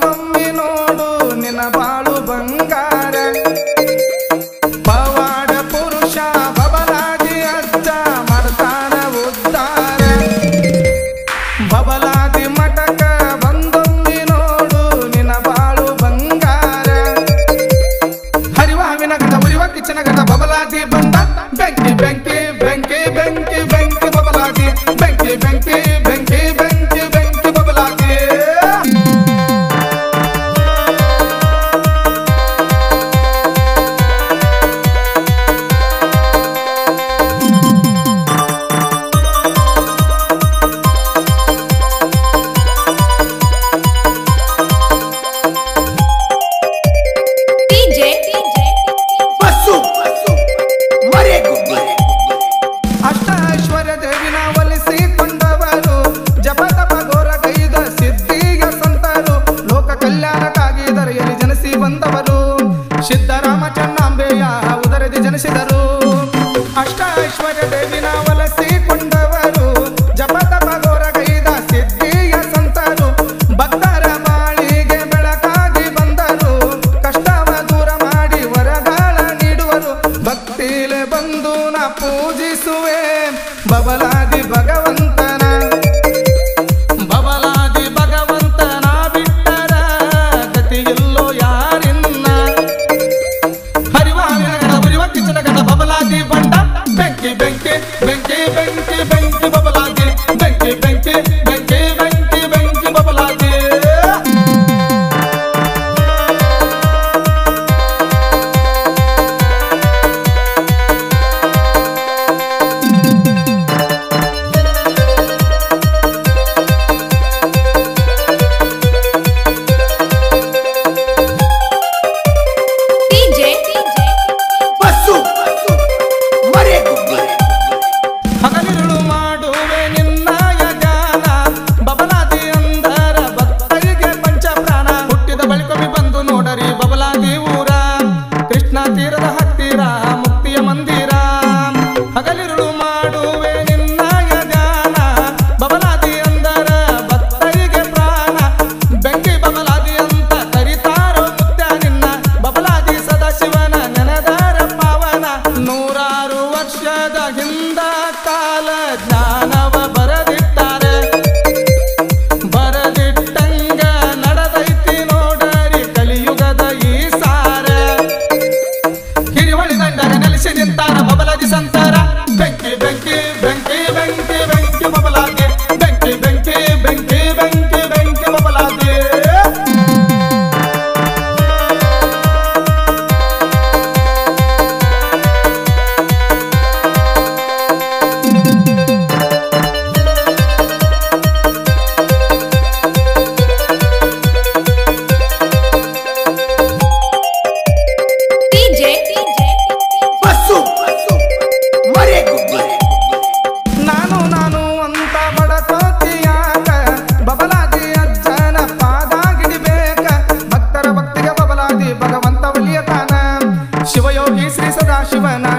ಬಂದೊಮ್ಮೆ ನೋಡು ನಿನ್ನ ಬಾಳು ಬಂಗಾರ ಪವಾಡ ಪುರುಷ ಬಬಲಾದಿ ಅಜ್ಜ ಮಾಡ್ತಾನ ಉದ್ಧಾರ ಬಬಲಾದಿ ಮಠಕ ಬಂದೊಮ್ಮೆ ನೋಡು ನಿನ್ನ ಬಾಳು ಬಂಗಾರ ಹರಿವಾವಿನ ಗಡ ಉರಿವ ಕಿಚ್ಚನ ಗಡ ಬಬಲಾದಿ ಬಂದ ಬೆಂಕಿ ಬೆಂಕಿ ಬೆಂಕಿ ಬೆಂಕಿ ಬೆಂಕಿ ಬಬಲಾದಿ ಬೆಂಕಿ ಬೆಂಕಿ ಬೆಂಕಿ ಬೆಂಕಿ ಬೆಂಕಿ ಬಬಲಾದಿ DJ ಬಸ್ಸು ಮರೆಗುಬ್ಬಿ ಅಷ್ಟ ಐಶ್ವರ್ಯ ದೇವಿನ ಒಲಿಸಿಕೊಂಡವರು ಜಪತಪ ಘೋರ ಕೈದ ಸಿದ್ಧಿಯ ಸಂತರು ಲೋಕ ಕಲ್ಯಾಣಕ್ಕಾಗಿ ದರೆಯಲ್ಲಿ ಜನಿಸಿ ಬಂದವರು ಸಿದ್ದರಾಮ ಚನ್ನಾಂಬೆಯ ಉದರದಿ ಜನಿಸಿದರು ಅಷ್ಟ ಐಶ್ವರ್ಯ ದೇವಿನ ಒಲಿಸಿಕೊಂಡವರು ಜಪತಪ ಘೋರ ಕೈದ ಸಿದ್ಧಿಯ ಸಂತರು ಭಕ್ತರ ಬಾಳಿಗೆ ಬೆಳಕಾಗಿ ಬಂದರು ಕಷ್ಟವ ದೂರ ಮಾಡಿ ವರಗಾಳ ನೀಡುವರು ಭಕ್ತಿಲೆ ಬಂದು ನಾ ಪೂಜಿಸುವೆ ಬಬಲಾದಿ ಭಗವಂತನ ಬಬಲಾದಿ ಭಗವಂತನ ಬಿಟ್ಟರ ಗತಿಯಿಲ್ಲೋ ಯಾರಿನ್ನ ಹರಿವಾವಿನ ಗಡ ಉರಿವ ಕಿಚ್ಚನ ಗಡ ಬಬಲಾದಿ ಬಂಡ ಬೆಂಕಿ ಬೆಂಕಿ ಬೆಂಕಿ ಬೆಂಕಿ ಬೆಂಕಿ ಬಬಲಾದಿ ಬೆಂಕಿ ಬೆಂಕಿ ಬೆಂಕಿ ಬೆಂಕಿ ಬೆಂಕಿ ಬಬಲಾದಿ DJ ಬಸ್ಸು ಮರೆಗುಬ್ಬಿ ಹಗಲಿರುಳು ಮಾಡುವೆ ನಿನ್ನ ಯಜಾನ ಬಬಲಾದಿ ಅಂದರ ಭಕ್ತರಿಗೆ ಪಂಚಪ್ರಾಣ ಹುಟ್ಟಿದ ಬಳಿಕೊಮ್ಮೆ ಬಂದು ನೋಡರಿ ಬಬಲಾದಿ ಊರ ಕೃಷ್ಣ ತೀರದ ಹತ್ತಿರ ಮುಕ್ತಿಯ ಮಂದಿರ ಹಗಲಿರುಳು ಮಾಡುವೆ ನಿನ್ನ ಯಜಾನ ಬಬಲಾದಿ ಅಂದರ ಭಕ್ತರಿಗೆ ಪ್ರಾಣ ಬೆಂಕಿ ಬಬಲಾದಿ ಅಂತ ಕರಿತಾರೋ ಮುತ್ಯ ನಿನ್ನ ಬಬಲಾದಿ ಸದಾಶಿವನ ನೆನೆದಾರ ಪಾವನ ನೂರಾರು ವರ್ಷದ ಹಿಂದ ಕಾಲ ಜ್ಞಾನವ ಬರದಿಟ್ಟಾರೆ ಬರದಿಟ್ಟಂಗ ನಡೆದೈತಿ ನೋಡರಿ ಕಲಿಯುಗದ ಈ ಸಾರ ಹಿರಿವಳಿ ದಂಡರ ನೆಲೆಸಿ ನಿಂತಾರ ಬಬಲಾದಿ ಸಂತಾರ ಬೆಂಕಿ ಬೆಂಕಿ ಬೆಂಕಿ ಬೆಂಕಿ ಬೆಂಕಿ ಬಬಲಾದಿ ಬೆಂಕಿ ಬೆಂಕಿ ಬೆಂಕಿ ಬೆಂಕಿ ಬೆಂಕಿ ಬಬಲಾದಿ DJ ಬಸ್ಸು ಮರೆಗುಬ್ಬಿ ನಾನು ನಾನು ಅಂತ ಬಡಕೋತಿಯಾಗ ಬಬಲಾದಿ ಅಜ್ಜನ ಪಾದ ಗಿಡಿಬೇಕ ಭಕ್ತರ ಭಕ್ತಿಗೆ ಬಬಲಾದಿ ಭಗವಂತ ಒಲಿಯತಾನ ಶಿವಯೋಗಿ ಶ್ರೀ ಸದಾಶಿವನ